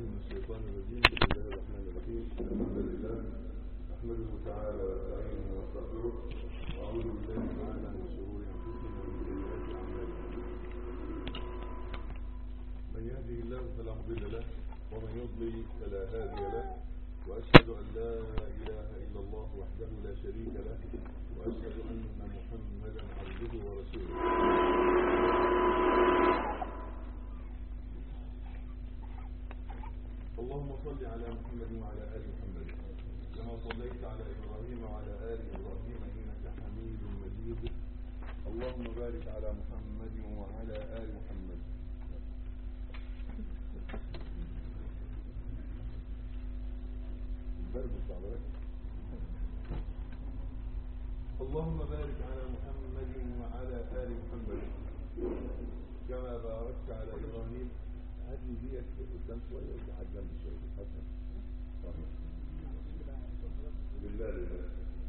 الشيطان الرجيم بسم الله الرحمن الرحيم الحمد لله نحمده تعالى ونستعينه ونستغفره واعوذ بالله تعالى من شرور انفسنا ومن سيئات اعمالنا من يهده الله فلا مضل له ومن يضلل فلا هادي له واشهد ان لا اله الا الله وحده لا شريك له واشهد ان محمدا عبده ورسوله اللهم صل على محمد وعلى ال محمد كما صليت على ابراهيم وعلى ال ابراهيم انك حميد مجيد اللهم بارك على محمد وعلى ال محمد اللهم بارك على محمد وعلى ال محمد كما باركت على ابراهيم هذه ديت قدام شويه وتحت جنب شويه حسن بالله لله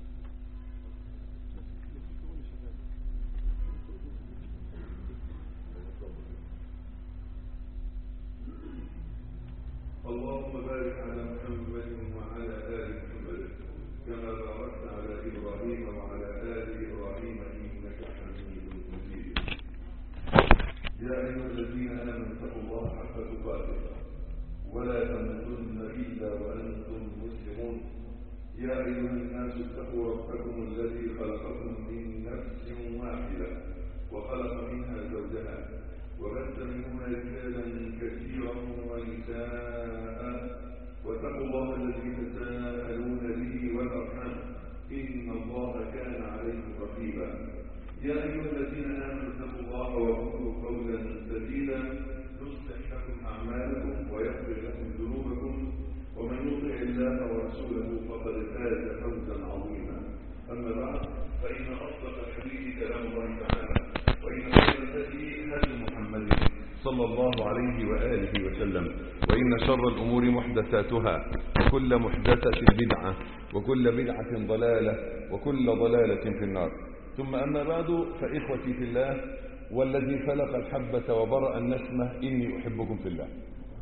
اللهم بارك على محمد وعلى آل محمد كما باركت على إبراهيم وعلى آل إبراهيم إنك حميد مجيد يا أيها الذين آمنوا اتقوا الله حق تقاته ولا تموتن إلا وأنتم مسلمون يا أيها الناس اتقوا ربكم الذي خلقكم من نفس واحدة وخلق منها زوجها وبث منهما رجالا كثيرا ونساء واتقوا الله الذي تساءلون به والأرحام إن الله كان عليكم رقيبا يا أيها الذين آمنوا اتقوا الله وقولوا قولا سديدا يصلح لكم أعمالكم ويغفر لكم ذنوبكم ومن يطع الله ورسوله فقد فاز فوزا عظيما أما بعد فإن أصدق الحديث كلام الله تعالى وإن خير الهدي هدي محمد صلى الله عليه وآله وسلم وإن شر الأمور محدثاتها وكل محدثة بدعة وكل بدعة ضلالة وكل ضلالة في النار ثم أما بعد فإخوتي في الله والذي فلق الحبة وبرأ النسمة إني أحبكم في الله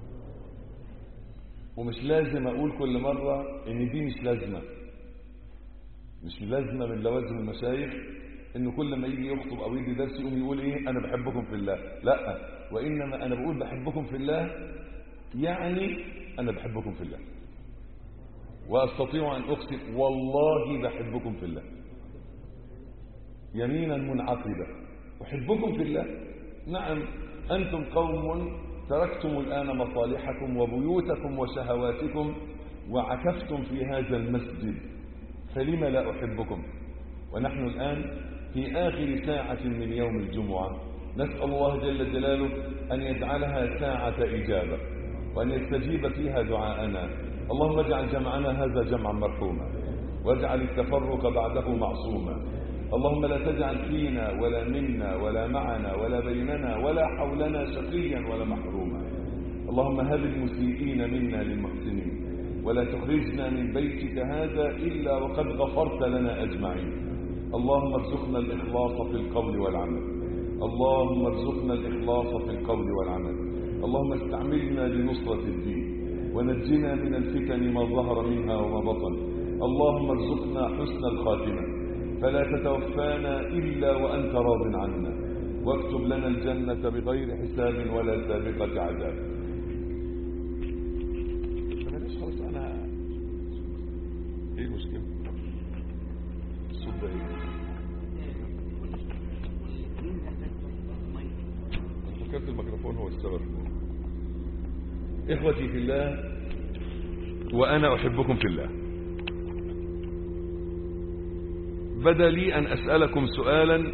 ومش لازم أقول كل مرة إن دي مش لازمة مش لازمة من لوازم المشايخ إنه كل ما يجي يخطب أو يدي درس يقوم يقول إيه أنا بحبكم في الله لا وإنما أنا بقول بحبكم في الله يعني أنا بحبكم في الله وأستطيع أن أقسم والله بحبكم في الله يمينا منعقدة أحبكم في الله نعم أنتم قوم تركتم الآن مصالحكم وبيوتكم وشهواتكم وعكفتم في هذا المسجد فلم لا أحبكم ونحن الآن في آخر ساعة من يوم الجمعة نسأل الله جل جلاله أن يجعلها ساعة إجابة وأن يستجيب فيها دعاءنا اللهم اجعل جمعنا هذا جمعا مرحوما واجعل التفرق بعده معصوما اللهم لا تجعل فينا ولا منا ولا معنا ولا بيننا ولا حولنا شقيا ولا محروما اللهم هب المسيئين منا للمحسنين ولا تخرجنا من بيتك هذا إلا وقد غفرت لنا أجمعين اللهم ارزقنا الإخلاص في القول والعمل اللهم ارزقنا الإخلاص في القول والعمل اللهم استعملنا لنصرة الدين ونجنا من الفتن ما ظهر منها وما بطن اللهم ارزقنا حسن الخاتمة فلا تتوفانا إلا وأنت راض عنا واكتب لنا الجنة بغير حساب ولا سابقة عذاب بلاش خلاص أنا إيه المشكلة الصوت ده إيه أنا فكرت الميكروفون هو السبب إخوتي في الله وأنا أحبكم في الله بدا لي أن أسألكم سؤالا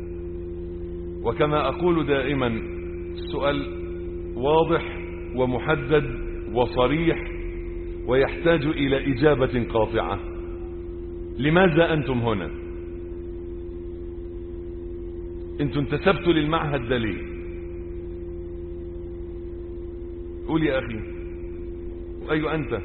وكما أقول دائما السؤال واضح ومحدد وصريح ويحتاج إلى إجابة قاطعة لماذا أنتم هنا أنتم انتسبتوا للمعهد ده ليه قول يا أخي أيوة أنت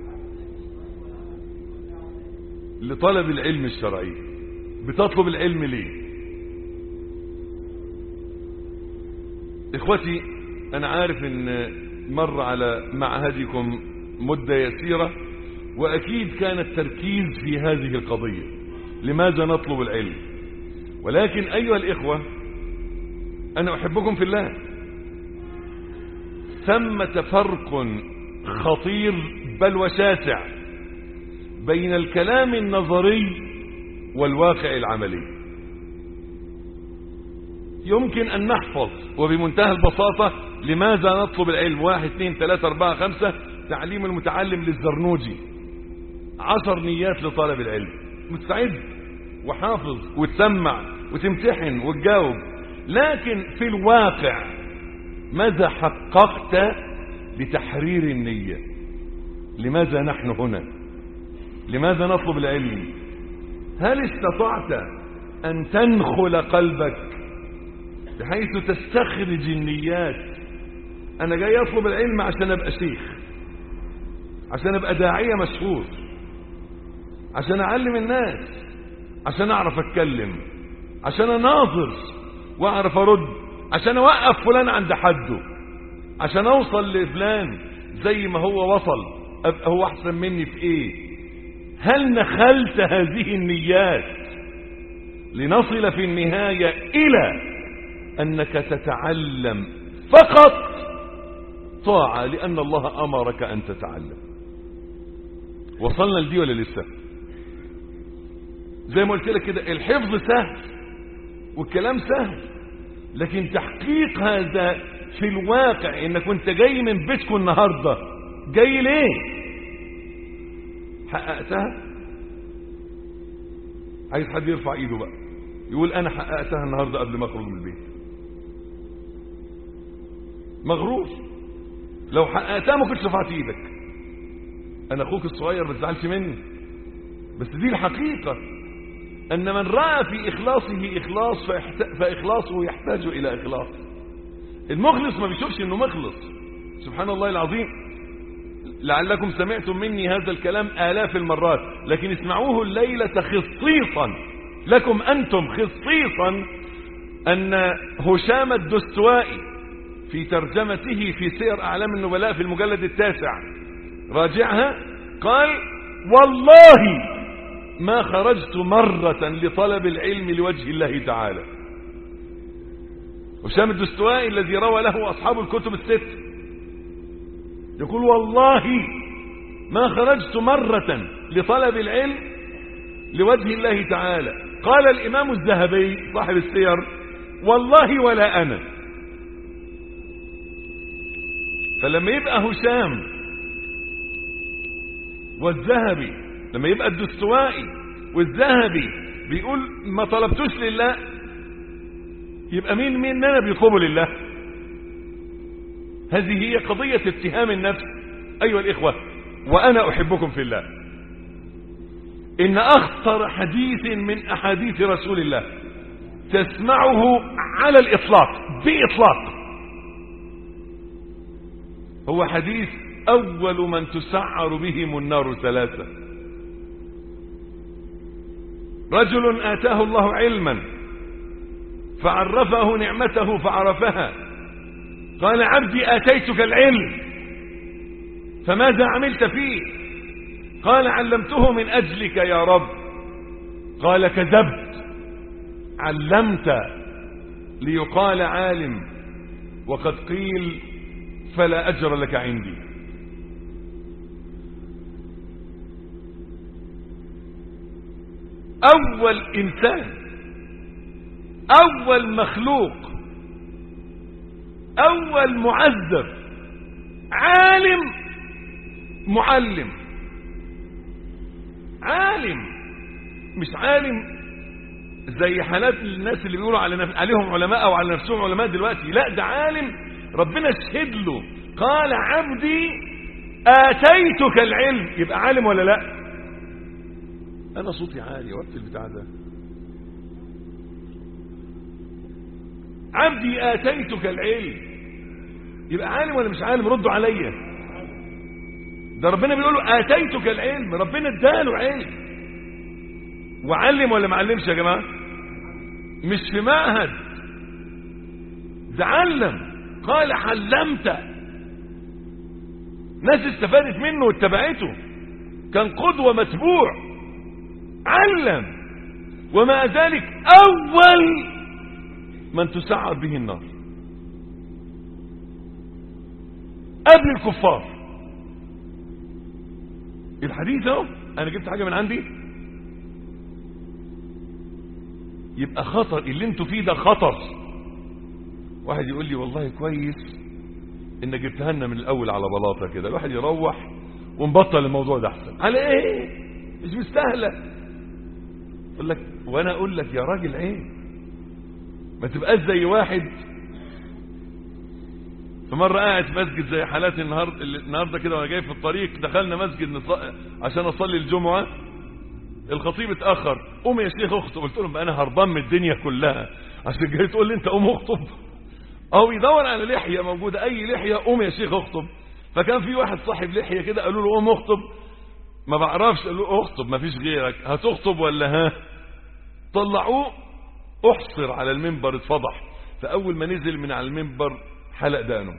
لطلب العلم الشرعي بتطلب العلم ليه اخوتي انا عارف ان مر على معهدكم مدة يسيرة وأكيد كان التركيز في هذه القضية لماذا نطلب العلم ولكن أيها الإخوة أنا أحبكم في الله ثمة فرق خطير بل وشاسع بين الكلام النظري والواقع العملي يمكن أن نحفظ وبمنتهى البساطة لماذا نطلب العلم واحد اثنين ثلاثة أربعة خمسة تعليم المتعلم للزرنوجي عشر نيات لطلب العلم مستعد وحافظ وتسمع وتمتحن وتجاوب لكن في الواقع ماذا حققت لتحرير النية لماذا نحن هنا لماذا نطلب العلم هل استطعت أن تنخل قلبك بحيث تستخرج النيات أنا جاي أطلب العلم عشان أبقى شيخ عشان أبقى داعية مشهور عشان أعلم الناس عشان أعرف أتكلم عشان أناظر وأعرف أرد عشان أوقف فلان عند حده عشان أوصل لفلان زي ما هو وصل أبقى هو أحسن مني في إيه هل نخلت هذه النيات لنصل في النهاية إلى أنك تتعلم فقط طاعة لأن الله أمرك أن تتعلم وصلنا لدي ولا لسه زي ما قلت لك كده الحفظ سهل والكلام سهل لكن تحقيق هذا في الواقع انك وانت جاي من بيتكم النهاردة جاي ليه حققتها عايز حد يرفع ايده بقى يقول انا حققتها النهاردة قبل ما اخرج من البيت مغرور لو حققتها ما كنتش رفعت ايدك انا اخوك الصغير ما تزعلش مني بس دي الحقيقة ان من رأى في اخلاصه اخلاص فإحت... فاخلاصه يحتاج الى اخلاص المخلص ما بيشوفش انه مخلص سبحان الله العظيم لعلكم سمعتم مني هذا الكلام آلاف المرات لكن اسمعوه الليلة خصيصا لكم أنتم خصيصا أن هشام الدستوائي في ترجمته في سير أعلام النبلاء في المجلد التاسع راجعها قال والله ما خرجت مرة لطلب العلم لوجه الله تعالى هشام الدستوائي الذي روى له أصحاب الكتب الست يقول والله ما خرجت مرة لطلب العلم لوجه الله تعالى قال الإمام الذهبي صاحب السير والله ولا أنا فلما يبقى هشام والذهبي لما يبقى الدستوائي والذهبي بيقول ما طلبتوش لله يبقى مين مين انا بيطلبوا لله هذه هي قضية اتهام النفس أيها الإخوة وأنا أحبكم في الله إن أخطر حديث من أحاديث رسول الله تسمعه على الإطلاق بإطلاق هو حديث أول من تسعر بهم النار ثلاثة رجل آتاه الله علما فعرفه نعمته فعرفها قال عبدي آتيتك العلم فماذا عملت فيه قال علمته من أجلك يا رب قال كذبت علمت ليقال عالم وقد قيل فلا أجر لك عندي أول إنسان أول مخلوق أول معذب عالم معلم عالم مش عالم زي حالات الناس اللي بيقولوا على نف... عليهم علماء او على نفسهم علماء دلوقتي لا ده عالم ربنا اشهد له قال عبدي اتيتك العلم يبقى عالم ولا لا انا صوتي عالي وقت البتاع ده عبدي اتيتك العلم يبقى عالم ولا مش عالم ردوا عليا ده ربنا بيقول له اتيتك العلم ربنا اداله علم وعلم ولا ما علمش يا جماعه مش في معهد ده علم قال علمت ناس استفادت منه واتبعته كان قدوة متبوع علم ومع ذلك أول من تسعر به النار قبل الكفار الحديث اهو انا جبت حاجة من عندي يبقى خطر اللي انتوا فيه ده خطر واحد يقول لي والله كويس انك جبتها لنا من الاول على بلاطه كده الواحد يروح ونبطل الموضوع ده احسن على ايه مش مستاهله اقول لك وانا اقول لك يا راجل ايه ما تبقاش زي واحد في مرة قاعد في مسجد زي حالاتي النهاردة النهاردة كده وانا جاي في الطريق دخلنا مسجد نص... عشان اصلي الجمعة الخطيب اتأخر قوم يا شيخ اخطب قلت لهم بقى انا هربان من الدنيا كلها عشان جاي تقول لي انت قوم اخطب او يدور على لحية موجودة اي لحية قوم يا شيخ اخطب فكان في واحد صاحب لحية كده قالوا له قوم اخطب ما بعرفش قالوا له اخطب ما فيش غيرك هتخطب ولا ها طلعوه احصر على المنبر اتفضح فاول ما نزل من على المنبر حلق دانه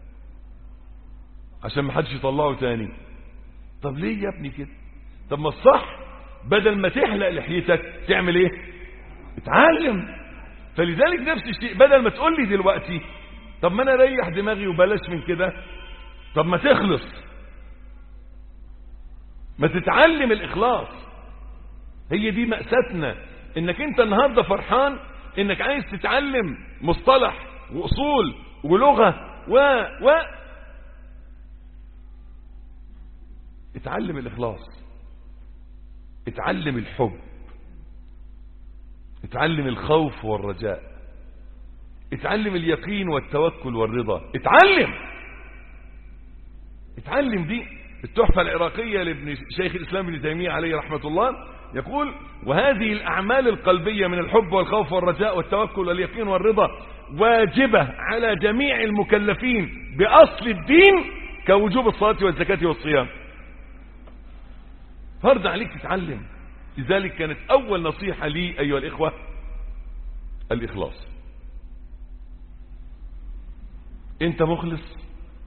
عشان ما حدش يطلعه تاني طب ليه يا ابني كده طب ما الصح بدل ما تحلق لحيتك تعمل ايه اتعلم فلذلك نفس الشيء بدل ما تقول لي دلوقتي طب ما انا اريح دماغي وبلاش من كده طب ما تخلص ما تتعلم الاخلاص هي دي مأساتنا انك انت النهاردة فرحان انك عايز تتعلم مصطلح واصول ولغة و و اتعلم الاخلاص اتعلم الحب اتعلم الخوف والرجاء اتعلم اليقين والتوكل والرضا اتعلم اتعلم دي التحفة العراقية لابن شيخ الإسلام ابن تيمية عليه رحمة الله يقول وهذه الأعمال القلبية من الحب والخوف والرجاء والتوكل واليقين والرضا واجبة على جميع المكلفين بأصل الدين كوجوب الصلاة والزكاة والصيام فرض عليك تتعلم لذلك كانت أول نصيحة لي أيها الإخوة الإخلاص أنت مخلص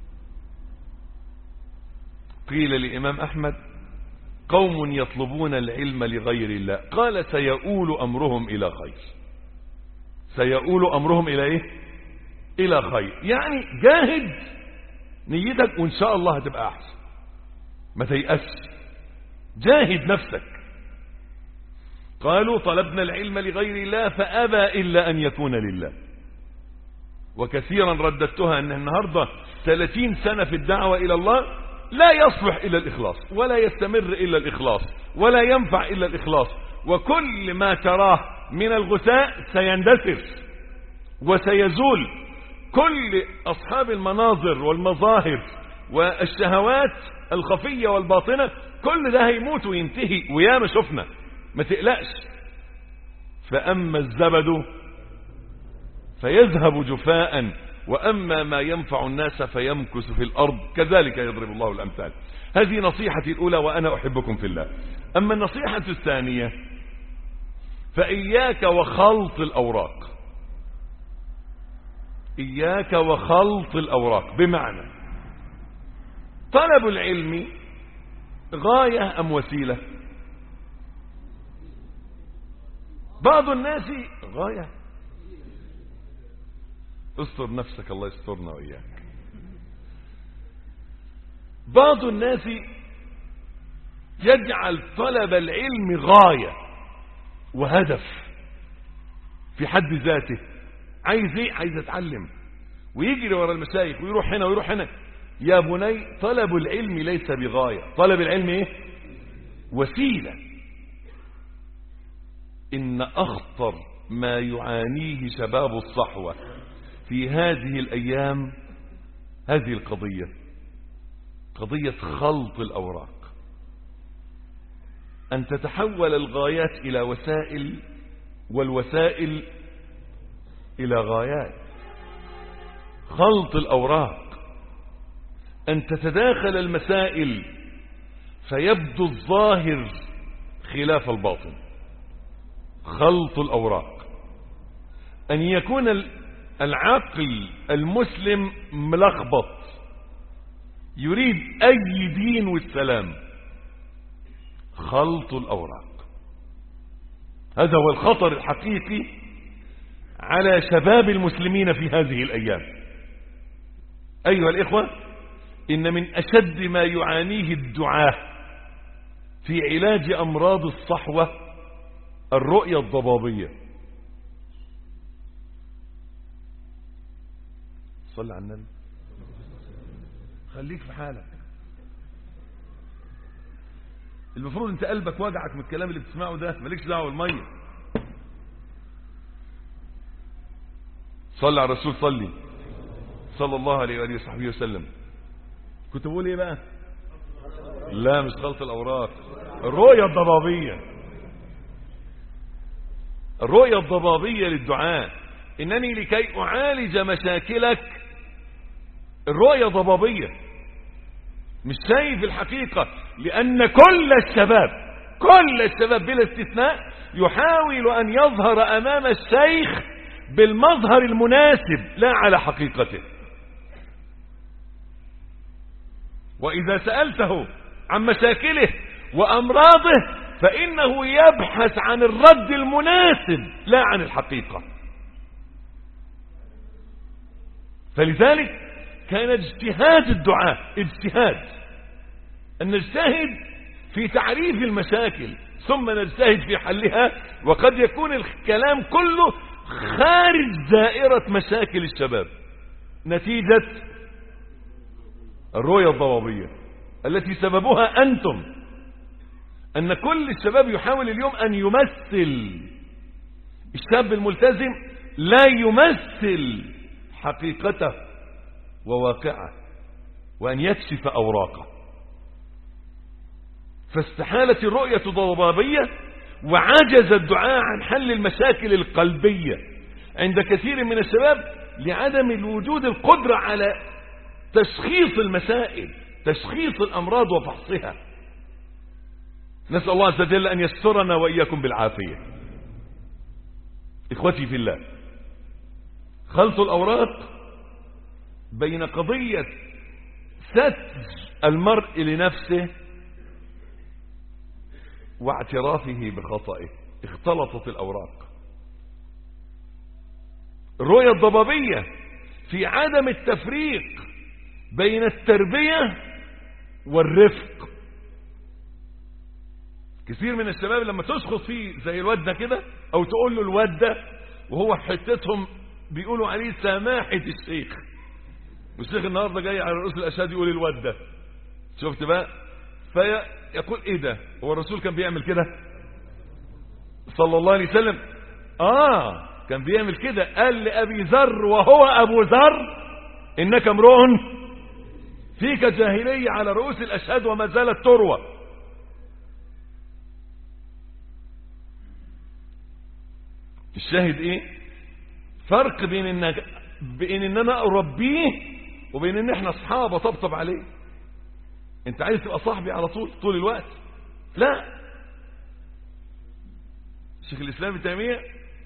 قيل لإمام أحمد قوم يطلبون العلم لغير الله قال سيؤول أمرهم إلى خير سيؤول أمرهم إلى إيه إلى خير يعني جاهد نيتك وإن شاء الله هتبقى أحسن ما تيأسش جاهد نفسك قالوا طلبنا العلم لغير الله فأبى إلا أن يكون لله وكثيرا رددتها أن النهاردة 30 سنة في الدعوة إلى الله لا يصلح إلا الإخلاص ولا يستمر إلا الإخلاص ولا ينفع إلا الإخلاص وكل ما تراه من الغثاء سيندثر وسيزول كل أصحاب المناظر والمظاهر والشهوات الخفية والباطنة كل ده هيموت وينتهي وياما شفنا ما تقلقش فأما الزبد فيذهب جفاء وأما ما ينفع الناس فيمكث في الأرض كذلك يضرب الله الأمثال هذه نصيحتي الأولى وأنا أحبكم في الله أما النصيحة الثانية فإياك وخلط الأوراق إياك وخلط الأوراق بمعنى طلب العلم غاية أم وسيلة بعض الناس غاية استر نفسك الله يسترنا وإياك بعض الناس يجعل طلب العلم غاية وهدف في حد ذاته عايز ايه عايز اتعلم ويجري ورا المشايخ ويروح هنا ويروح هنا يا بني طلب العلم ليس بغاية طلب العلم ايه وسيلة ان اخطر ما يعانيه شباب الصحوة في هذه الايام هذه القضية قضية خلط الاوراق ان تتحول الغايات الى وسائل والوسائل الى غايات خلط الاوراق أن تتداخل المسائل فيبدو الظاهر خلاف الباطن خلط الأوراق أن يكون العقل المسلم ملخبط يريد أي دين والسلام خلط الأوراق هذا هو الخطر الحقيقي على شباب المسلمين في هذه الأيام أيها الإخوة إن من أشد ما يعانيه الدعاة في علاج أمراض الصحوة الرؤية الضبابية صلى على النبي خليك في حالك المفروض انت قلبك وجعك من الكلام اللي بتسمعه ده مالكش دعوه بالميه صلى على الرسول صلي صلى الله عليه واله وصحبه وسلم كنت بقول ايه بقى لا مش خلط الاوراق الرؤيه الضبابيه الرؤيه الضبابيه للدعاء انني لكي اعالج مشاكلك الرؤيه ضبابيه مش شايف الحقيقة لأن كل الشباب كل الشباب بلا استثناء يحاول أن يظهر أمام الشيخ بالمظهر المناسب لا على حقيقته وإذا سألته عن مشاكله وأمراضه فإنه يبحث عن الرد المناسب لا عن الحقيقة فلذلك كان اجتهاد الدعاء اجتهاد أن نجتهد في تعريف المشاكل ثم نجتهد في حلها وقد يكون الكلام كله خارج دائرة مشاكل الشباب نتيجة الرؤية الضبابية التي سببها أنتم أن كل الشباب يحاول اليوم أن يمثل الشاب الملتزم لا يمثل حقيقته وواقعه وأن يكشف أوراقه فاستحالت الرؤية ضبابية وعجز الدعاء عن حل المشاكل القلبية عند كثير من الشباب لعدم الوجود القدرة على تشخيص المسائل تشخيص الأمراض وفحصها نسأل الله عز وجل أن يسترنا وإياكم بالعافية إخوتي في الله خلط الأوراق بين قضية ستر المرء لنفسه واعترافه بخطئه اختلطت الأوراق الرؤية الضبابية في عدم التفريق بين التربية والرفق كثير من الشباب لما تشخص فيه زي الواد ده كده او تقول له الواد ده وهو حتتهم بيقولوا عليه سماحة الشيخ والشيخ النهاردة جاي على رؤوس الأشهاد يقول الواد ده شفت بقى فيقول ايه ده هو الرسول كان بيعمل كده صلى الله عليه وسلم اه كان بيعمل كده قال لأبي ذر وهو أبو ذر إنك امرؤ فيك جاهلية على رؤوس الأشهاد وما زالت تروى الشاهد ايه فرق بين انك بين ان انا اربيه وبين ان احنا اصحاب اطبطب عليه انت عايز تبقى صاحبي على طول طول الوقت لا شيخ الاسلام ابن تيميه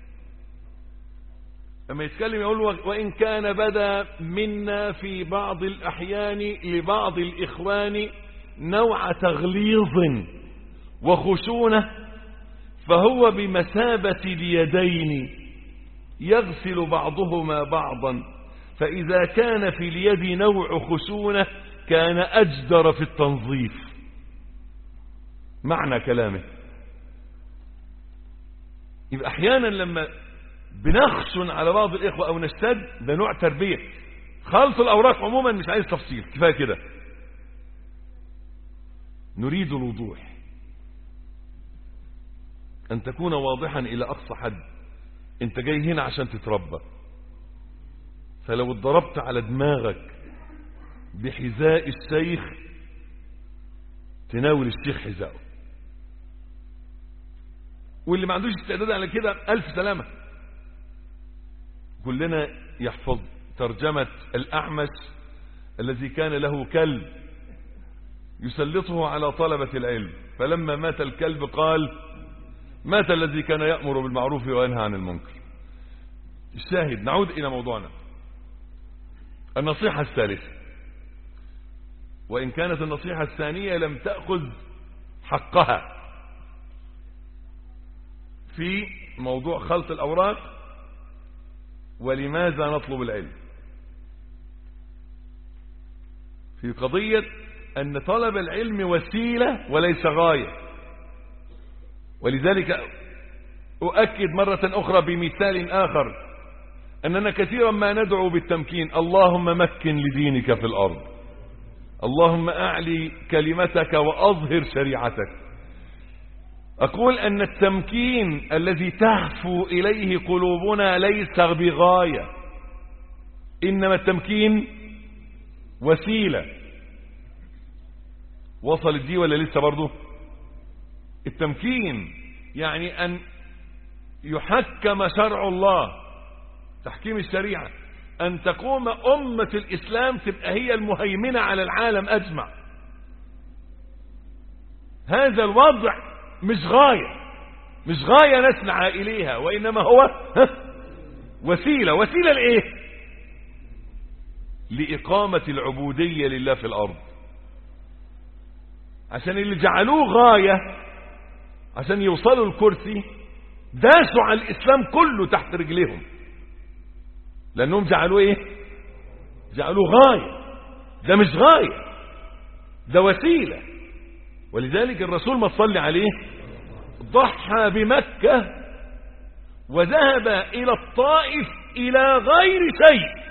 لما يتكلم يقول وإن كان بدا منا في بعض الأحيان لبعض الإخوان نوع تغليظ وخشونة فهو بمثابة اليدين يغسل بعضهما بعضا فإذا كان في اليد نوع خشونة كان أجدر في التنظيف معنى كلامه يبقى أحيانا لما بنخشن على بعض الإخوة أو نشتد ده نوع تربية خلط الأوراق عموما مش عايز تفصيل كفاية كده نريد الوضوح أن تكون واضحا إلى أقصى حد أنت جاي هنا عشان تتربى فلو اتضربت على دماغك بحذاء الشيخ تناول الشيخ حذاءه واللي ما عندوش استعداد على كده ألف سلامة كلنا يحفظ ترجمة الأعمش الذي كان له كلب يسلطه على طلبة العلم فلما مات الكلب قال مات الذي كان يأمر بالمعروف وينهى عن المنكر الشاهد نعود إلى موضوعنا النصيحة الثالثة وإن كانت النصيحة الثانية لم تأخذ حقها في موضوع خلط الأوراق ولماذا نطلب العلم في قضية أن طلب العلم وسيلة وليس غاية ولذلك أؤكد مرة أخرى بمثال آخر أننا كثيرا ما ندعو بالتمكين اللهم مكن لدينك في الأرض اللهم أعلي كلمتك وأظهر شريعتك أقول أن التمكين الذي تهفو إليه قلوبنا ليس بغاية إنما التمكين وسيلة وصلت دي ولا لسه برضه التمكين يعني أن يحكم شرع الله تحكيم الشريعة أن تقوم أمة الإسلام تبقى هي المهيمنة على العالم أجمع هذا الوضع مش غاية مش غاية نسعى إليها وإنما هو ها وسيلة وسيلة لإيه لإقامة العبودية لله في الأرض عشان اللي جعلوه غاية عشان يوصلوا الكرسي داسوا على الإسلام كله تحت رجليهم لأنهم جعلوه إيه جعلوه غاية ده مش غاية ده وسيلة ولذلك الرسول ما صلي عليه ضحى بمكة وذهب إلى الطائف إلى غير شيء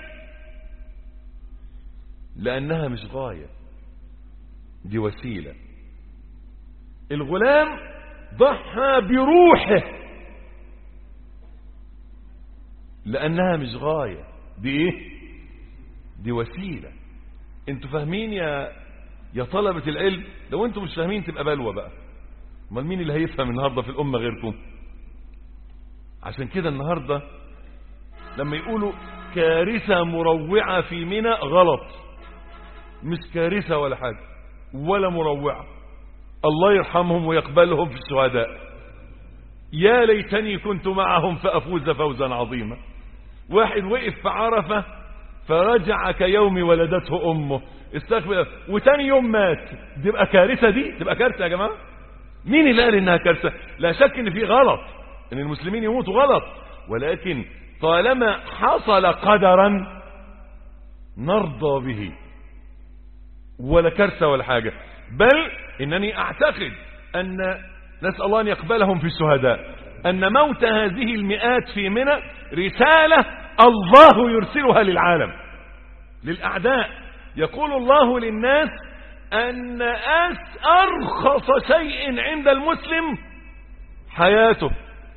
لأنها مش غاية دي وسيلة الغلام ضحى بروحه لأنها مش غاية دي إيه دي وسيلة انتوا فاهمين يا يا طلبة العلم لو انتوا مش فاهمين تبقى بلوى بقى امال مين اللي هيفهم النهاردة في الأمة غيركم عشان كده النهاردة لما يقولوا كارثة مروعة في منى غلط مش كارثة ولا حاجة ولا مروعة الله يرحمهم ويقبلهم في الشهداء يا ليتني كنت معهم فأفوز فوزا عظيما واحد وقف في عرفة فرجع كيوم ولدته أمه استغفر وتاني يوم مات تبقى كارثة دي تبقى كارثة يا جماعة مين اللي قال انها كارثة لا شك ان في غلط ان المسلمين يموتوا غلط ولكن طالما حصل قدرا نرضى به ولا كارثة ولا حاجة بل انني اعتقد ان نسأل الله ان يقبلهم في الشهداء ان موت هذه المئات في منى رسالة الله يرسلها للعالم للأعداء يقول الله للناس أن أس أرخص شيء عند المسلم حياته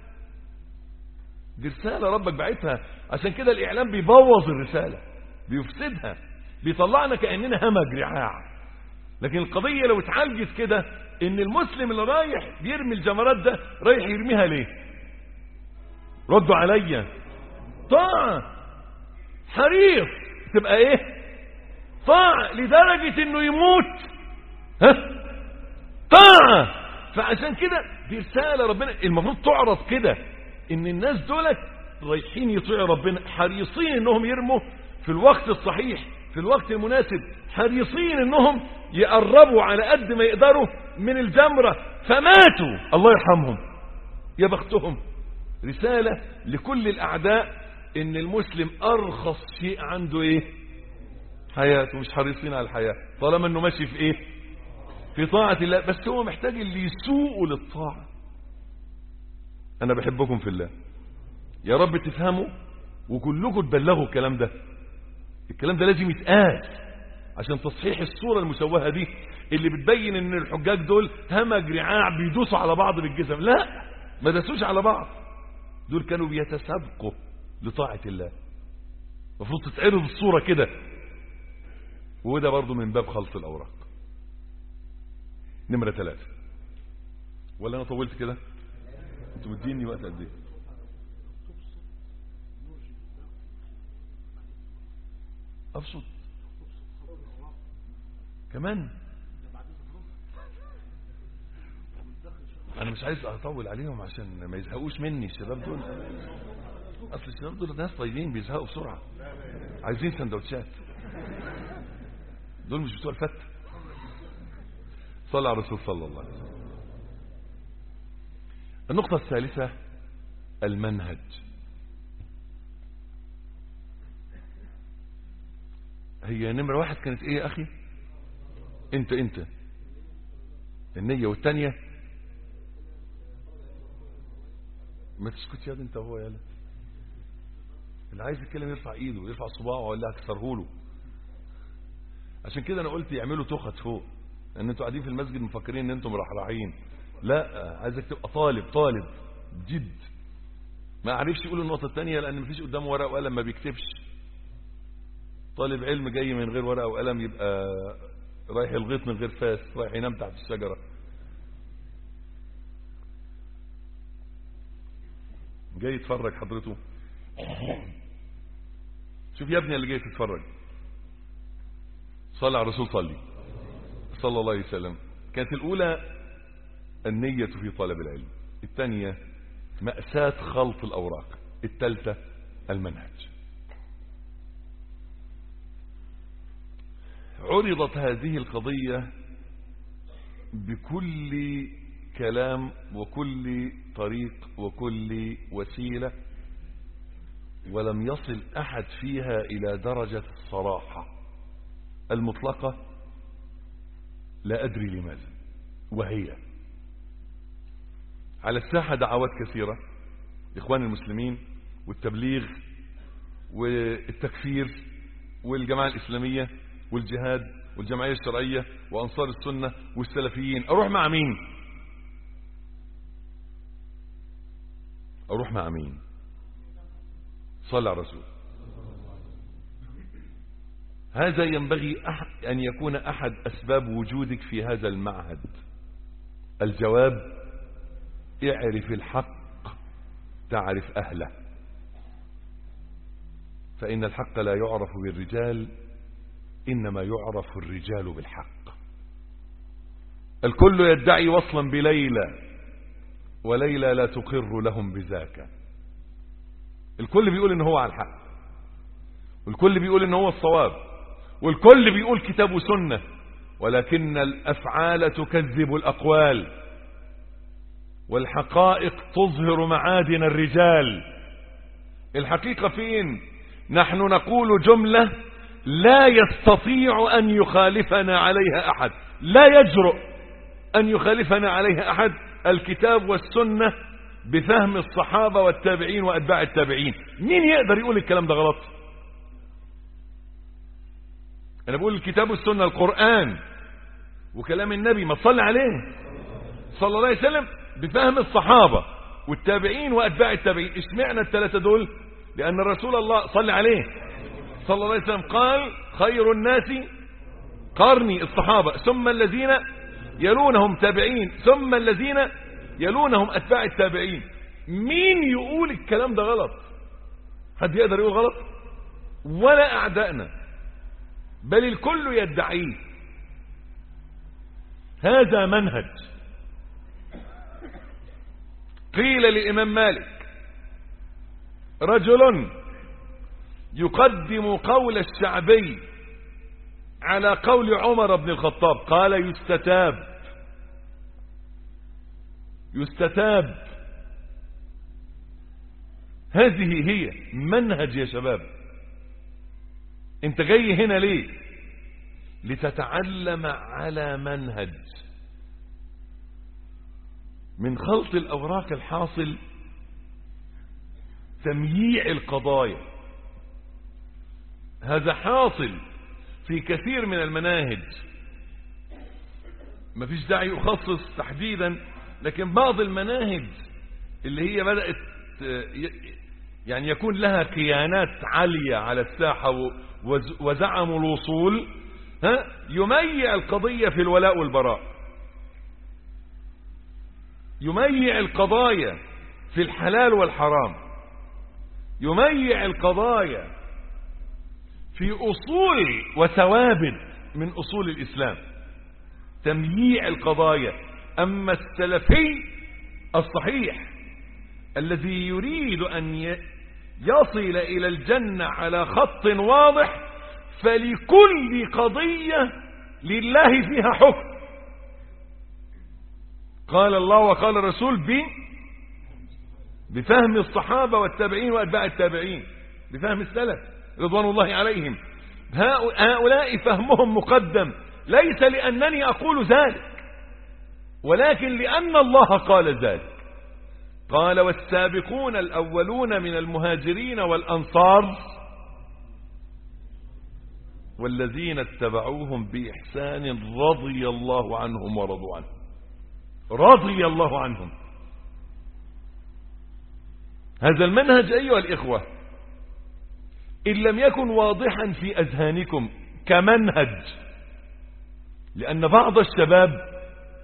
دي رسالة ربك بعتها عشان كده الإعلام بيبوظ الرسالة بيفسدها بيطلعنا كأننا همج رعاع لكن القضية لو اتعالجت كده ان المسلم اللي رايح بيرمي الجمرات ده رايح يرميها ليه ردوا عليا طاعة حريص تبقى ايه طاعة لدرجة انه يموت ها طاعة فعشان كده دي رسالة ربنا المفروض تعرض كده ان الناس دولت رايحين يطيعوا ربنا حريصين انهم يرموا في الوقت الصحيح في الوقت المناسب حريصين انهم يقربوا على قد ما يقدروا من الجمرة فماتوا الله يرحمهم يا بختهم رسالة لكل الاعداء ان المسلم ارخص شيء عنده ايه حياته مش حريصين على الحياة طالما انه ماشي في ايه في طاعة الله بس هو محتاج اللي يسوقه للطاعة انا بحبكم في الله يا رب تفهموا وكلكم تبلغوا الكلام ده الكلام ده لازم يتقال عشان تصحيح الصورة المشوهة دي اللي بتبين ان الحجاج دول همج رعاع بيدوسوا على بعض بالجزم لا ما داسوش على بعض دول كانوا بيتسابقوا لطاعة الله المفروض تتعرض الصورة كده وده برضو من باب خلط الأوراق نمرة ثلاثة ولا أنا طولت كده انتوا مديني وقت قد ايه أبسط كمان أنا مش عايز أطول عليهم عشان ما يزهقوش مني الشباب دول أصل الشباب دول ناس طيبين بيزهقوا بسرعة عايزين سندوتشات دول مش بتوع الفتة صلى على الرسول صلى الله عليه وسلم النقطة الثالثة المنهج هي نمرة واحد كانت ايه يا اخي انت انت النية والتانية ما تسكت يا دي انت هو يالا اللي عايز يتكلم يرفع ايده يرفع صباعه ولا هكسره له عشان كده انا قلت يعملوا تخت فوق ان انتوا قاعدين في المسجد مفكرين ان انتم مرحرحين لا عايزك تبقى طالب طالب جد ما عرفش يقول النقطة الثانية لان مفيش قدامه ورقة وقلم ما بيكتبش طالب علم جاي من غير ورقة وقلم يبقى رايح الغيط من غير فاس رايح ينام تحت الشجرة جاي يتفرج حضرته شوف يا ابني اللي جاي تتفرج صلى على الرسول صلي صلى الله عليه وسلم كانت الأولى النية في طلب العلم الثانية مأساة خلط الأوراق الثالثة المنهج عرضت هذه القضية بكل كلام وكل طريق وكل وسيلة ولم يصل أحد فيها إلى درجة الصراحة المطلقة لا أدري لماذا وهي على الساحة دعوات كثيرة إخوان المسلمين والتبليغ والتكفير والجماعة الإسلامية والجهاد والجمعية الشرعية وأنصار السنة والسلفيين أروح مع مين أروح مع مين صلى على الرسول هذا ينبغي أن يكون أحد أسباب وجودك في هذا المعهد الجواب اعرف الحق تعرف أهله فإن الحق لا يعرف بالرجال إنما يعرف الرجال بالحق الكل يدعي وصلا بليلى وليلى لا تقر لهم بذاك الكل بيقول ان هو على الحق والكل بيقول ان هو الصواب والكل بيقول كتاب وسنة ولكن الأفعال تكذب الأقوال والحقائق تظهر معادن الرجال الحقيقة فين نحن نقول جملة لا يستطيع أن يخالفنا عليها أحد لا يجرؤ أن يخالفنا عليها أحد الكتاب والسنة بفهم الصحابة والتابعين وأتباع التابعين مين يقدر يقول الكلام ده غلط أنا بقول الكتاب والسنة القرآن وكلام النبي ما تصلي عليه صلى الله عليه وسلم بفهم الصحابة والتابعين وأتباع التابعين اشمعنا الثلاثة دول لأن رسول الله صلى عليه صلى الله عليه وسلم قال خير الناس قرني الصحابة ثم الذين يلونهم تابعين ثم الذين يلونهم أتباع التابعين مين يقول الكلام ده غلط حد يقدر يقول غلط ولا أعدائنا بل الكل يدعيه هذا منهج قيل للإمام مالك رجل يقدم قول الشعبي على قول عمر بن الخطاب قال يستتاب يستتاب هذه هي منهج يا شباب انت جاي هنا ليه لتتعلم على منهج من خلط الأوراق الحاصل تمييع القضايا هذا حاصل في كثير من المناهج مفيش داعي أخصص تحديدا لكن بعض المناهج اللي هي بدأت يعني يكون لها كيانات عالية على الساحة وزعموا الوصول ها يميع القضية في الولاء والبراء يميع القضايا في الحلال والحرام يميع القضايا في أصول وثوابت من أصول الإسلام تمييع القضايا أما السلفي الصحيح الذي يريد أن يصل إلى الجنة على خط واضح فلكل قضية لله فيها حكم قال الله وقال الرسول ب بفهم الصحابة والتابعين وأتباع التابعين بفهم السلف رضوان الله عليهم هؤلاء فهمهم مقدم ليس لأنني أقول ذلك ولكن لأن الله قال ذلك قال والسابقون الأولون من المهاجرين والأنصار والذين اتبعوهم بإحسان رضي الله عنهم ورضوا عنه رضي الله عنهم هذا المنهج أيها الإخوة إن لم يكن واضحا في أذهانكم كمنهج لأن بعض الشباب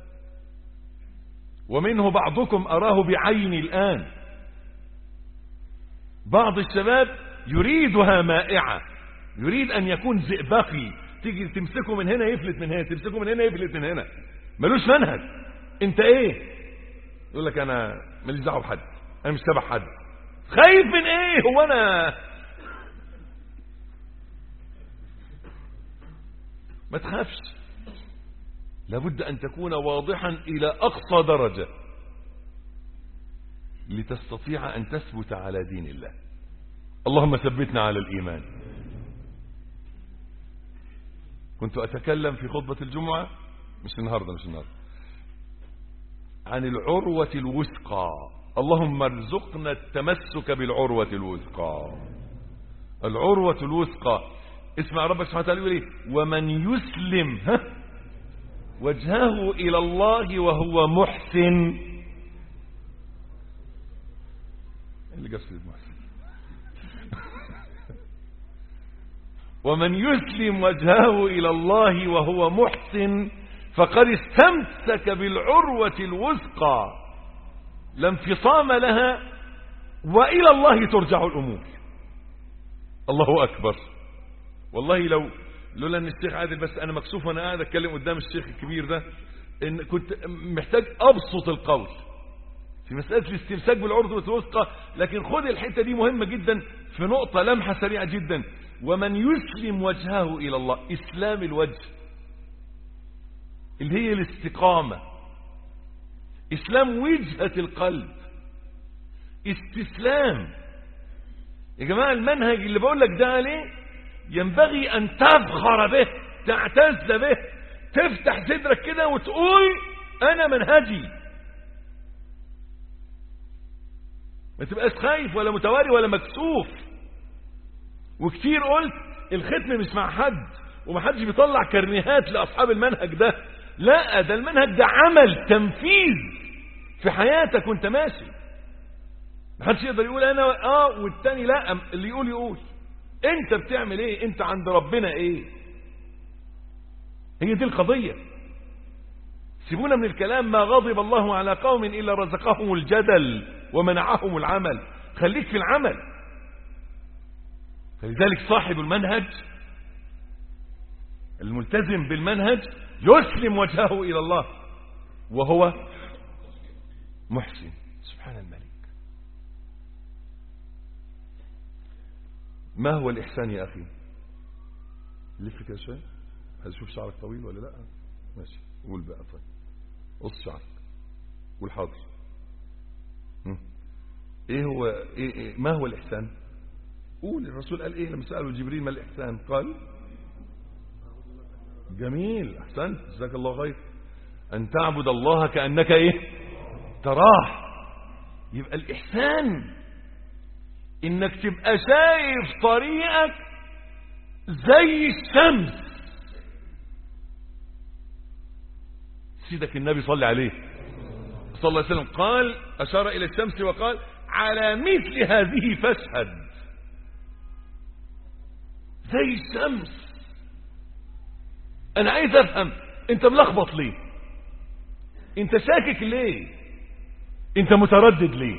ومنه بعضكم أراه بعيني الآن بعض الشباب يريدها مائعة يريد أن يكون زئبقي تيجي تمسكه من هنا يفلت من هنا تمسكه من هنا يفلت من هنا ملوش منهج انت ايه يقول لك انا ماليش دعوه بحد انا مش تبع حد خايف من ايه هو انا ما تخافش لابد ان تكون واضحا الى اقصى درجه لتستطيع ان تثبت على دين الله اللهم ثبتنا على الايمان كنت اتكلم في خطبه الجمعه مش النهارده مش النهارده عن العروة الوثقى اللهم ارزقنا التمسك بالعروة الوثقى العروة الوثقى اسمع ربك سبحانه وتعالى يقول ايه ومن يسلم ها وجهه الى الله وهو محسن اللي جاب سيد محسن ومن يسلم وجهه الى الله وهو محسن فقد استمسك بالعروة الوثقى لا انفصام لها وإلى الله ترجع الأمور الله أكبر والله لو لولا ان الشيخ عادل بس انا مكسوف وانا قاعد اتكلم قدام الشيخ الكبير ده ان كنت محتاج ابسط القول في مسألة الاستمساك بالعروة الوثقى لكن خد الحتة دي مهمة جدا في نقطة لمحة سريعة جدا ومن يسلم وجهه إلى الله إسلام الوجه اللي هي الاستقامة إسلام وجهة القلب استسلام يا جماعة المنهج اللي بقول لك ده عليه ينبغي أن تفخر به تعتز به تفتح صدرك كده وتقول أنا منهجي ما تبقاش خايف ولا متواري ولا مكسوف وكتير قلت الختم مش مع حد ومحدش بيطلع كرنيهات لأصحاب المنهج ده لا ده المنهج ده عمل تنفيذ في حياتك وانت ماشي محدش يقدر يقول انا اه والتاني لا اللي يقول يقول انت بتعمل ايه انت عند ربنا ايه هي دي القضية سيبونا من الكلام ما غضب الله على قوم إلا رزقهم الجدل ومنعهم العمل خليك في العمل فلذلك صاحب المنهج الملتزم بالمنهج يسلم وجهه إلى الله وهو محسن سبحان الملك ما هو الإحسان يا أخي لف كده شوية هتشوف شعرك طويل ولا لا ماشي قول بقى طيب قص شعرك قول حاضر ايه هو إيه إيه ما هو الإحسان قول الرسول قال ايه لما سأله جبريل ما الإحسان قال جميل احسنت جزاك الله خير ان تعبد الله كانك ايه تراه يبقى الاحسان انك تبقى شايف طريقك زي الشمس سيدك النبي صلى عليه صلى الله عليه وسلم قال اشار الى الشمس وقال على مثل هذه فاشهد زي الشمس انا عايز افهم انت ملخبط ليه انت شاكك ليه انت متردد ليه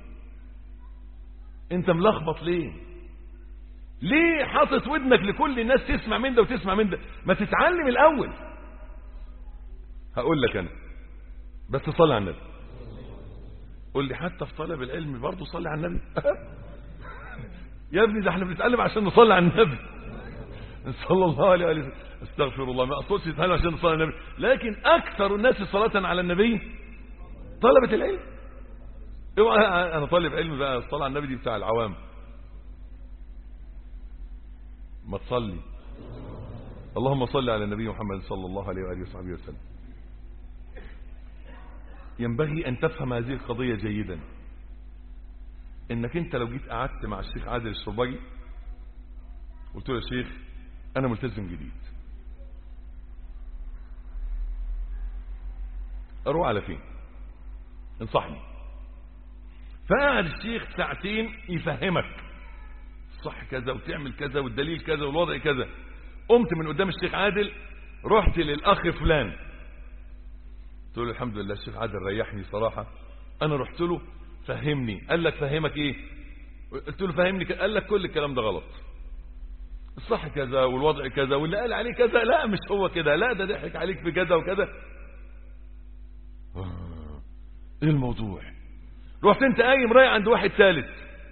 انت ملخبط ليه ليه حاطط ودنك لكل الناس تسمع من ده وتسمع من ده ما تتعلم الاول هقول لك انا بس صلي على النبي قول لي حتى في طلب العلم برضه صلي على النبي يا ابني ده احنا بنتعلم عشان نصلي على النبي صلى الله عليه وسلم استغفر الله ما اقصدش نتعلم عشان نصلي على النبي لكن اكثر الناس صلاة على النبي طلبة العلم اوعى انا طالب علم بقى الصلاة على النبي دي بتاع العوام ما تصلي اللهم صل على النبي محمد صلى الله عليه وآله وصحبه وسلم ينبغي أن تفهم هذه القضية جيدا انك انت لو جيت قعدت مع الشيخ عادل الشربجي قلت له يا شيخ انا ملتزم جديد اروح على فين انصحني فقعد الشيخ ساعتين يفهمك صح كذا وتعمل كذا والدليل كذا والوضع كذا قمت من قدام الشيخ عادل رحت للاخ فلان قلت له الحمد لله الشيخ عادل ريحني صراحة انا رحت له فهمني قال لك فهمك ايه قلت له فهمني قال لك كل الكلام ده غلط الصح كذا والوضع كذا واللي قال عليه كذا لا مش هو كده لا ده ضحك عليك في كذا وكذا آه، ايه الموضوع رحت انت قايم رايح عند واحد ثالث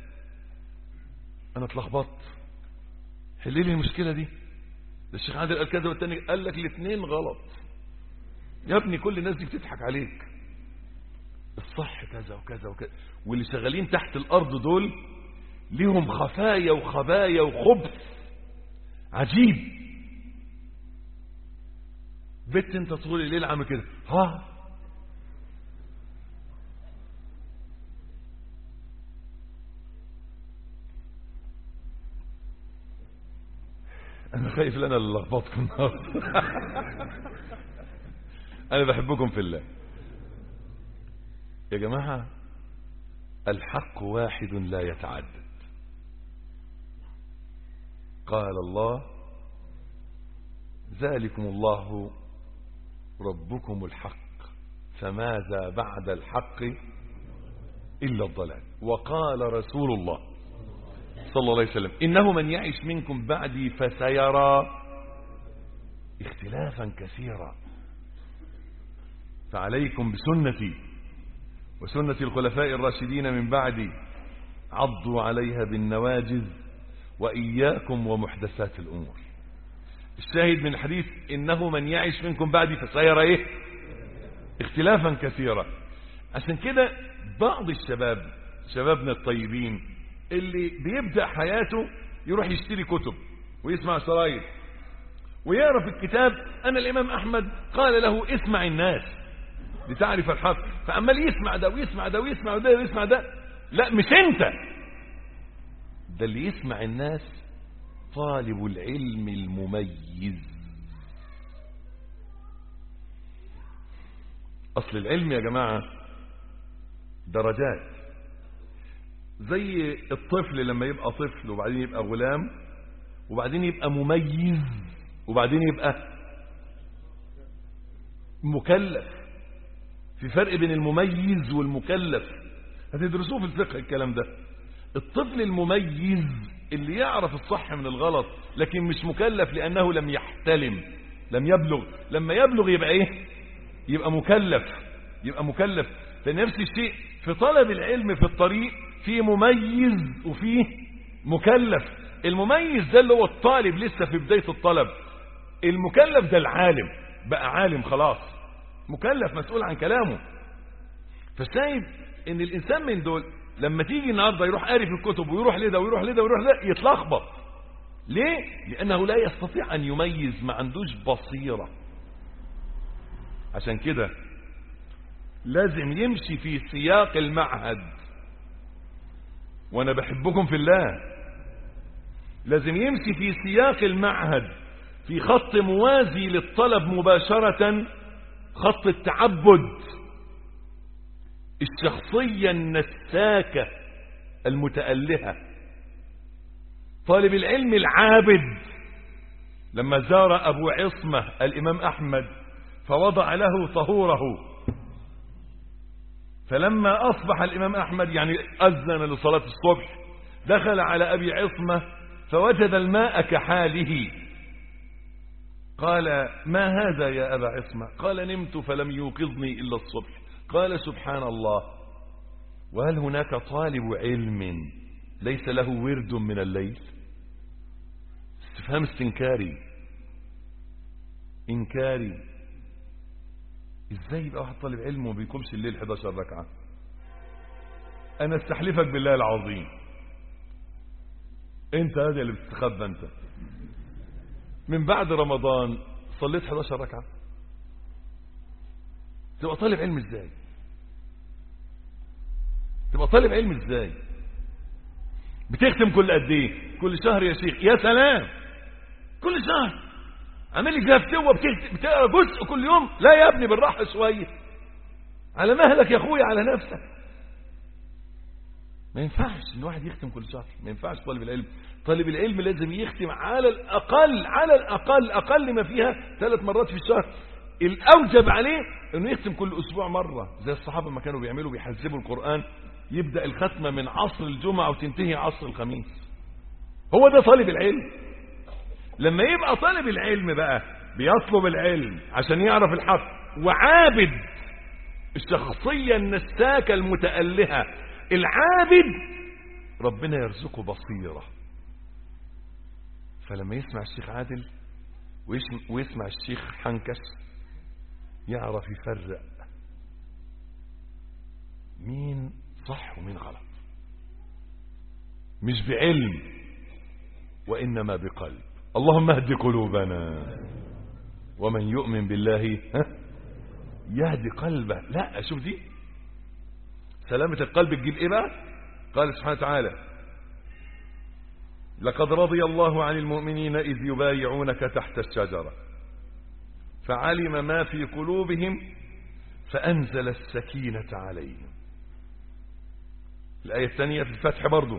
انا اتلخبطت حل لي المشكله دي ده الشيخ عادل قال كذا والتاني قال لك الاثنين غلط يا ابني كل الناس دي بتضحك عليك الصح كذا وكذا وكذا واللي شغالين تحت الارض دول ليهم خفايا وخبايا وخبث عجيب بت انت طول الليل عامل كده ها انا خايف ان انا اللي لخبطكم النهارده انا بحبكم في الله يا جماعه الحق واحد لا يتعدد قال الله ذلكم الله ربكم الحق فماذا بعد الحق إلا الضلال وقال رسول الله صلى الله عليه وسلم إنه من يعش منكم بعدي فسيرى اختلافا كثيرا فعليكم بسنتي وسنة الخلفاء الراشدين من بعدي عضوا عليها بالنواجذ وإياكم ومحدثات الأمور الشاهد من الحديث إنه من يعيش منكم بعدي فسيرى إيه اختلافا كثيرا عشان كده بعض الشباب شبابنا الطيبين اللي بيبدأ حياته يروح يشتري كتب ويسمع شرايط ويقرا في الكتاب أنا الإمام أحمد قال له اسمع الناس لتعرف الحق فعمال يسمع ده ويسمع ده ويسمع ده ويسمع ده لا مش انت ده اللي يسمع الناس طالب العلم المميز اصل العلم يا جماعة درجات زي الطفل لما يبقى طفل وبعدين يبقى غلام وبعدين يبقى مميز وبعدين يبقى مكلف في فرق بين المميز والمكلف هتدرسوه في الفقه الكلام ده الطفل المميز اللي يعرف الصح من الغلط لكن مش مكلف لأنه لم يحتلم لم يبلغ لما يبلغ يبقى ايه يبقى مكلف يبقى مكلف فنفس الشيء في طلب العلم في الطريق في مميز وفيه مكلف المميز ده اللي هو الطالب لسه في بداية الطلب المكلف ده العالم بقى عالم خلاص مكلف مسؤول عن كلامه فشايف ان الانسان من دول لما تيجي النهارده يروح قاري في الكتب ويروح لده ويروح لده ويروح لده يتلخبط ليه لانه لا يستطيع ان يميز ما عندوش بصيره عشان كده لازم يمشي في سياق المعهد وانا بحبكم في الله لازم يمشي في سياق المعهد في خط موازي للطلب مباشرة خط التعبد الشخصية النساكة المتألهة طالب العلم العابد لما زار أبو عصمة الإمام أحمد فوضع له طهوره فلما أصبح الإمام أحمد يعني أذن لصلاة الصبح دخل على أبي عصمة فوجد الماء كحاله قال ما هذا يا أبا عصمة قال نمت فلم يوقظني إلا الصبح قال سبحان الله وهل هناك طالب علم ليس له ورد من الليل استفهام استنكاري إنكاري ازاي يبقى واحد طالب علم وما بيقومش الليل 11 ركعة انا استحلفك بالله العظيم انت هذا اللي بتستخبى انت من بعد رمضان صليت 11 ركعة تبقى طالب علم ازاي تبقى طالب علم ازاي بتختم كل قد ايه كل شهر يا شيخ يا سلام كل شهر عامل لي كده فتوه بتكتب- بتقرا جزء كل يوم لا يا ابني بالراحه شويه على مهلك يا اخويا على نفسك ما ينفعش ان واحد يختم كل شهر ما ينفعش طالب العلم طالب العلم لازم يختم على الاقل على الاقل اقل ما فيها ثلاث مرات في الشهر الاوجب عليه انه يختم كل اسبوع مره زي الصحابه ما كانوا بيعملوا بيحزبوا القران يبدا الختمه من عصر الجمعه وتنتهي عصر الخميس هو ده طالب العلم لما يبقى طالب العلم بقى بيطلب العلم عشان يعرف الحق وعابد الشخصية النساكة المتألهة العابد ربنا يرزقه بصيرة فلما يسمع الشيخ عادل ويسم- ويسمع الشيخ حنكس يعرف يفرق مين صح ومين غلط مش بعلم وإنما بقلب اللهم اهد قلوبنا ومن يؤمن بالله ها يهدي قلبه لا شوف دي سلامة القلب تجيب ايه بقى قال سبحانه وتعالى لقد رضي الله عن المؤمنين إذ يبايعونك تحت الشجرة فعلم ما في قلوبهم فأنزل السكينة عليهم الآية الثانية في الفتح برضو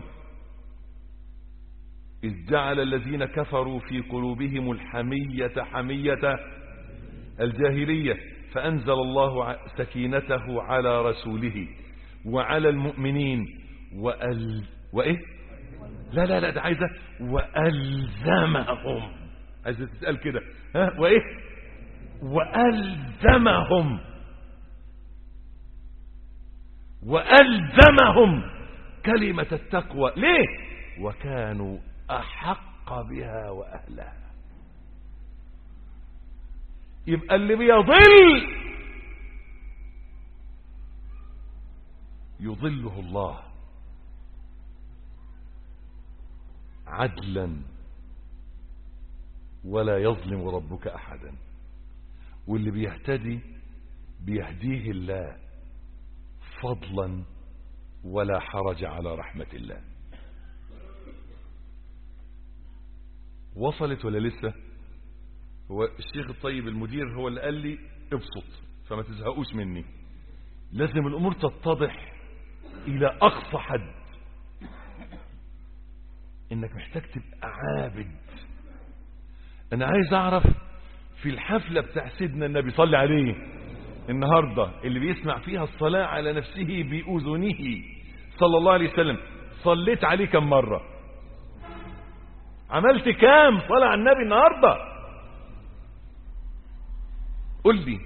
إذ جعل الذين كفروا في قلوبهم الحمية حمية الجاهلية فأنزل الله ع- سكينته على رسوله وعلى المؤمنين وأل... وإيه لا لا لا ده عايزة وألزمهم عايزة تسأل كده ها وإيه وألزمهم وألزمهم كلمة التقوى ليه وكانوا أحق بها وأهلها يبقى اللي بيضل يضله الله عدلا ولا يظلم ربك أحدا واللي بيهتدي بيهديه الله فضلا ولا حرج على رحمة الله وصلت ولا لسه هو الشيخ الطيب المدير هو اللي قال لي ابسط فما تزهقوش مني لازم الامور تتضح الى اقصى حد انك محتاج تبقى عابد انا عايز اعرف في الحفلة بتاع سيدنا النبي صلى عليه النهاردة اللي بيسمع فيها الصلاة على نفسه بأذنه صلى الله عليه وسلم صليت عليه كم مرة عملت كام صلاة على النبي النهاردة قل لي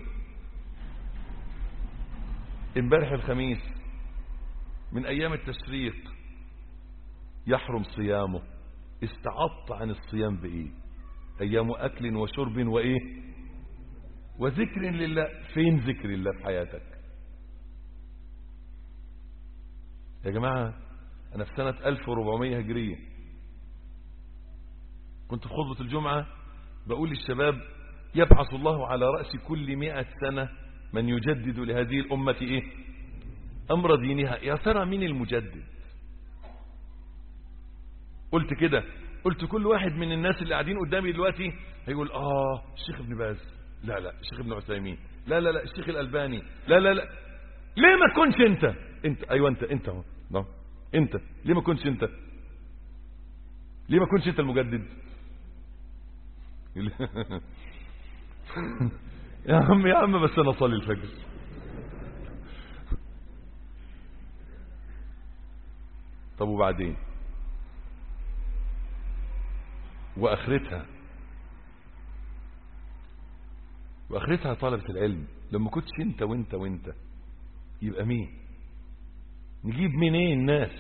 امبارح الخميس من ايام التشريق يحرم صيامه استعضت عن الصيام بايه ايام اكل وشرب وايه وذكر لله فين ذكر الله في حياتك يا جماعة انا في سنة 1400 هجرية كنت في خطبة الجمعة بقول للشباب يبعث الله على رأس كل مئة سنة من يجدد لهذه الأمة إيه أمر دينها يا ترى مين المجدد قلت كده قلت كل واحد من الناس اللي قاعدين قدامي دلوقتي هيقول آه الشيخ ابن باز لا لا الشيخ ابن عثيمين لا لا لا الشيخ الألباني لا لا لا ليه ما تكونش انت انت ايوه انت انت اهو نعم. انت ليه ما كنتش انت ليه ما كنتش انت المجدد يا عم يا عم بس انا اصلي الفجر طب وبعدين واخرتها واخرتها طلبة العلم لما كنتش انت وانت وانت يبقى مين نجيب منين الناس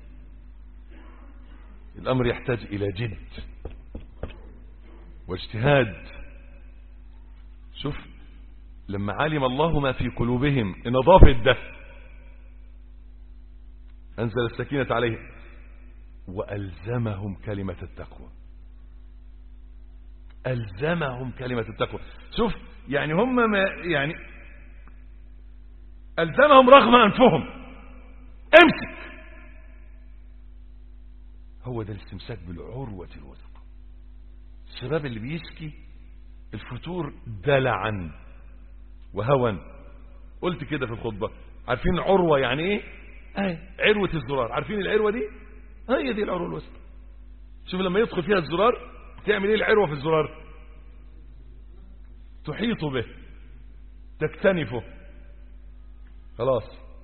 الامر يحتاج الى جد واجتهاد شوف لما علم الله ما في قلوبهم ان اضافت ده انزل السكينة عليهم والزمهم كلمة التقوى الزمهم كلمة التقوى شوف يعني هم ما يعني الزمهم رغم انفهم امسك هو ده الاستمساك بالعروة الوثقى الشباب اللي بيشكي الفتور دلعا وهوى قلت كده في الخطبة عارفين عروة يعني ايه اهي عروة الزرار عارفين العروة دي هي دي العروة الوثقى شوف لما يدخل فيها الزرار تعمل ايه العروة في الزرار تحيط به تكتنفه خلاص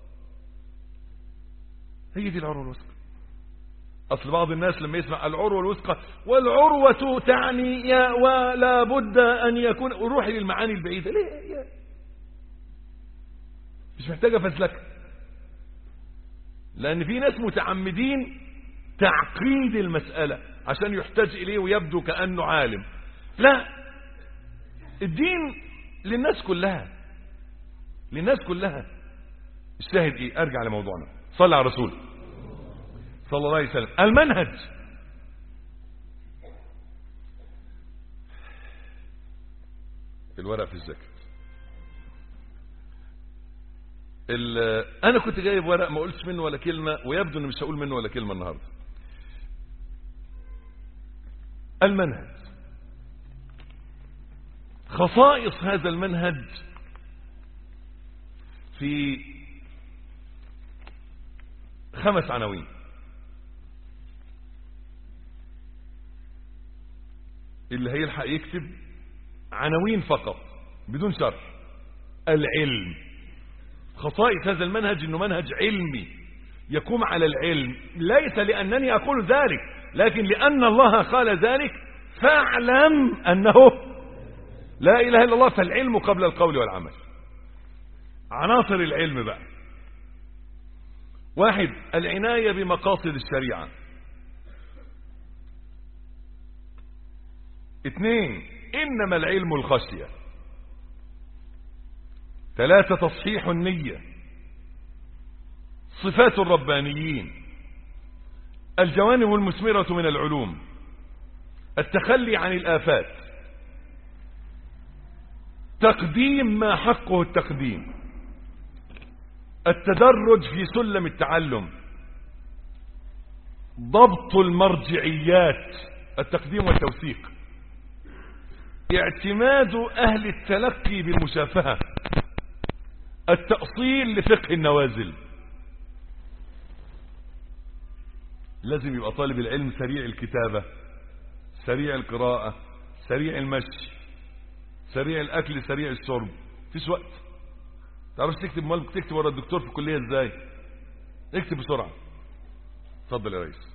هي دي العروة الوثقى أصل بعض الناس لما يسمع العروة الوثقى والعروة تعني يا ولا بد أن يكون وروح للمعاني البعيدة ليه يا مش محتاجة فزلكة لأن في ناس متعمدين تعقيد المسألة عشان يحتاج إليه ويبدو كأنه عالم لا الدين للناس كلها للناس كلها الشاهد ايه ارجع لموضوعنا صلى على الرسول صلى الله عليه وسلم المنهج الورق في الجاكيت انا كنت جايب ورق ما قلتش منه ولا كلمة ويبدو ان مش هقول منه ولا كلمة النهاردة المنهج خصائص هذا المنهج في خمس عناوين اللي هيلحق يكتب عناوين فقط بدون شرح العلم خصائص هذا المنهج انه منهج علمي يقوم على العلم ليس لانني اقول ذلك لكن لان الله قال ذلك فاعلم انه لا اله الا الله فالعلم قبل القول والعمل عناصر العلم بقى واحد العناية بمقاصد الشريعة اثنين انما العلم الخشية ثلاثة تصحيح النية صفات الربانيين الجوانب المثمرة من العلوم التخلي عن الآفات تقديم ما حقه التقديم التدرج في سلم التعلم ضبط المرجعيات التقديم والتوثيق اعتماد أهل التلقي بالمشافهة التأصيل لفقه النوازل لازم يبقى طالب العلم سريع الكتابة سريع القراءة سريع المشي سريع الأكل سريع الشرب فيش وقت تعرفش تكتب مال تكتب ورا الدكتور في الكلية ازاي اكتب بسرعة اتفضل يا ريس